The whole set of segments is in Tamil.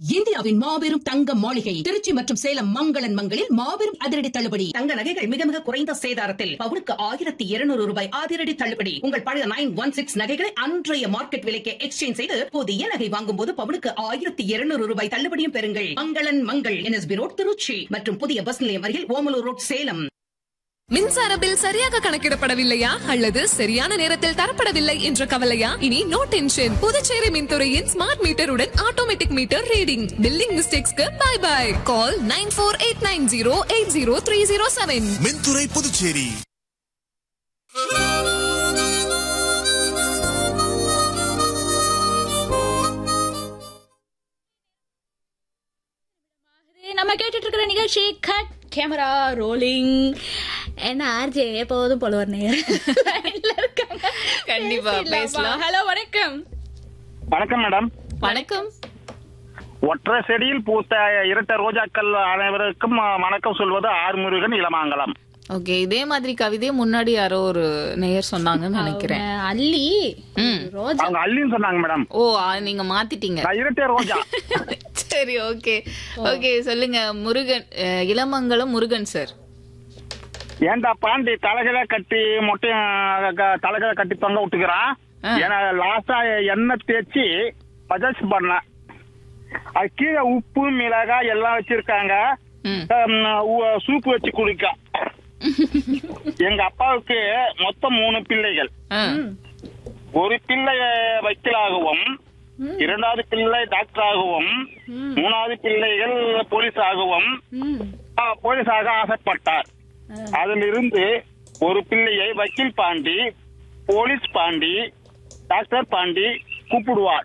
இந்தியாவின் மாபெரும் தங்க மாளிகை திருச்சி மற்றும் சேலம் மங்களன் மங்களில் மாபெரும் அதிரடி தள்ளுபடி தங்க நகைகள் மிக மிக குறைந்த சேதாரத்தில் பவுனுக்கு ஆயிரத்தி இருநூறு ரூபாய் அதிரடி தள்ளுபடி உங்கள் பழைய நைன் ஒன் சிக்ஸ் நகைகளை அன்றைய மார்க்கெட் விலைக்கு எக்ஸ்சேஞ்ச் செய்து புதிய நகை வாங்கும் போது பவுனுக்கு ஆயிரத்தி இருநூறு ரூபாய் தள்ளுபடியும் பெறுங்கள் மங்களன் மங்கள் என்எஸ்பி ரோட் திருச்சி மற்றும் புதிய பஸ் நிலையம் அருகில் ஓமலூர் ரோட் சேலம் மின்சார பில் சரியாக கணக்கிடப்படவில்லையா அல்லது சரியான நேரத்தில் தரப்படவில்லை என்ற கவலையா இனி நோ டென்ஷன் புதுச்சேரி மின்துறையின் ஸ்மார்ட் மீட்டருடன் ஆட்டோமேட்டிக் மீட்டர் ரீடிங் பில்லிங் மிஸ்டேக்ஸ்க்கு bye bye call nine four eight nine zero eight zero three zero seven மின்துறை புதுச்சேரி இது நம்ம கேட்டுட்டு இருக்கிற நிகழ்ச்சி கட் கேமரா ரோலிங் என்ன ஆர்ஜே எப்போதும் போல ஒரு நேரம் இருக்காங்க கண்டிப்பா, பேசலாம். ஹலோ வணக்கம் வணக்கம் மேடம் வணக்கம் ஒற்றை செடியில் பூத்த இரட்ட ரோஜாக்கள் அனைவருக்கும் வணக்கம் சொல்வது ஆறுமுருகன் இளமாங்கலம் ஓகே இதே மாதிரி கவிதையை முன்னாடி யாரோ ஒரு நேயர் சொன்னாங்கன்னு நினைக்கிறேன் அவங்க அள்ளி ரோஜா அவங்க அள்ளின்னு சொன்னாங்க மேடம் ஓ ஆ, நீங்க மாத்திட்டீங்க நான் இரட்டை ரோஜா சரி ஓகே ஓகே சொல்லுங்க முருகன் அஹ், இளமங்கலம் முருகன் சார் ஏன்டா பாண்டி தலைகளை கட்டி மொட்டையும் க- தலைகளை கட்டி தொங்க விட்டுக்கிறான் ஆ. ஏன்னா லாஸ்டா எண்ணெய் தேய்ச்சி பஜாஜ் பண்ணேன் அது கீழே உப்பு மிளகாய் எல்லாம் வச்சிருக்காங்க ம். ஹம், உ- சூப்பு வச்சு குடிக்க எங்க அப்பாவுக்கு மொத்தம் மூணு பிள்ளைகள் ஆ. ஒரு பிள்ளை வக்கீலாகவும் இரண்டாவது பிள்ளை டாக்டராகவும் மூணாவது பிள்ளைகள் போலீஸாகவும் ஆ, போலீஸாக ஆசைப்பட்டார் அதிலிருந்து ஒரு பிள்ளையை வக்கீல் பாண்டி போலீஸ் பாண்டி டாக்டர் பாண்டி கூப்பிடுவார்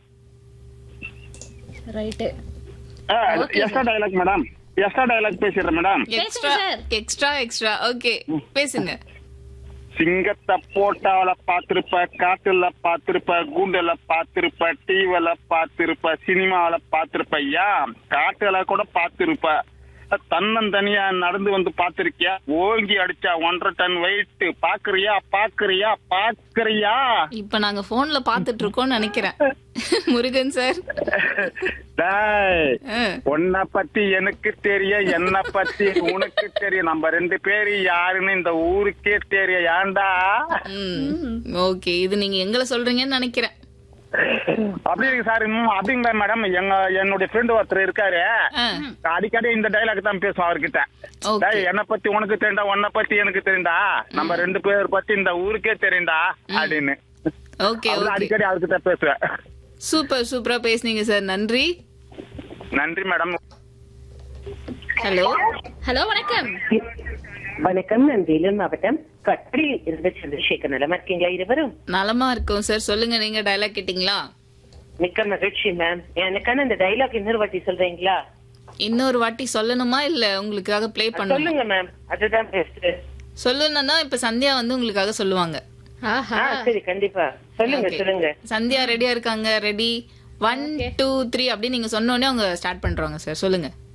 right extra dialogue madam extra dialogue பேசிடுறேன் madam extra sir. Extra extra okay பேசுங்க சிங்கத்தை போட்டாவில பாத்திருப்ப காட்டுல பாத்திருப்ப கூண்டுல பாத்திருப்ப டிவில பாத்திருப்ப சினிமாவில பாத்திருப்ப ஐயா காட்டுல கூட பாத்திருப்ப தன்னந்தனியா நடந்து வந்து பாத்திருக்கியா ஓங்கி அடிச்சா ஒன்றரை டன் வெயிட் பாக்குறியா பாக்குறியா பாக்குறியா இப்ப நாங்க போன்ல பாத்துட்டு இருக்கோம்னு நினைக்கிறேன் முருகன் சார் டேய், ஆ. உன்னை பத்தி எனக்கு தெரியும் என்ன பத்தி உனக்கு தெரியும் நம்ம ரெண்டு பேரு யாருன்னு இந்த ஊருக்கே தெரியும் ஏன்டா ஓகே இது நீங்க எங்களை சொல்றீங்கன்னு நினைக்கிறேன் அப்படி இருக்கு சார் ம், அப்படிங்களா மேடம் எங்க என்னுடைய ஃப்ரெண்டு ஒருத்தர் இருக்காரு ஆ. அடிக்கடி இந்த டைலாக் தான் பேசுவோம் அவர்கிட்ட Okay. டேய், என்னை பத்தி உனக்கு தெரியுண்டா உன்னை பத்தி எனக்கு தெரியுண்டா நம்ம ரெண்டு பேர் பத்தி இந்த ஊருக்கே தெரியுண்டா அப்படின்னு ஓகே அப்படி ஓகே அடிக்கடி அவர்கிட்ட பேசுவேன் சூப்பர் சூப்பரா பேசுனீங்க சார் நன்றி நன்றி மேடம் ஹலோ ஹலோ வணக்கம் வணக்கம் நான் வேலூர் மாவட்டம் கட்படியில் இருந்து சந்திரசேகர் நலமா இருக்கீங்களா இருவரும் நலமா இருக்கோம் சார் சொல்லுங்க நீங்க டயலாக் கேட்டீங்களா மிக்க மகிழ்ச்சி மேம் எனக்கான இந்த டைலாக் இன்னொரு வாட்டி சொல்றீங்களா இன்னொரு வாட்டி சொல்லணுமா இல்ல உங்களுக்காக ப்ளே பண்ணணுமா சொல்லுங்க மேம் அதுதான் பெஸ்ட் சொல்லணும்னா இப்ப சந்தியா வந்து உங்களுக்காக சொல்லுவாங்க ஆஹா ஆ சரி கண்டிப்பா சொல்லுங்க Okay. சொல்லுங்க சந்தியா ரெடியா இருக்காங்க ரெடி ஒன் டூ த்ரீ அப்படி நீங்க சொன்ன உடனே அவங்க ஸ்டார்ட் பண்றாங்க சார் சொல்லுங்க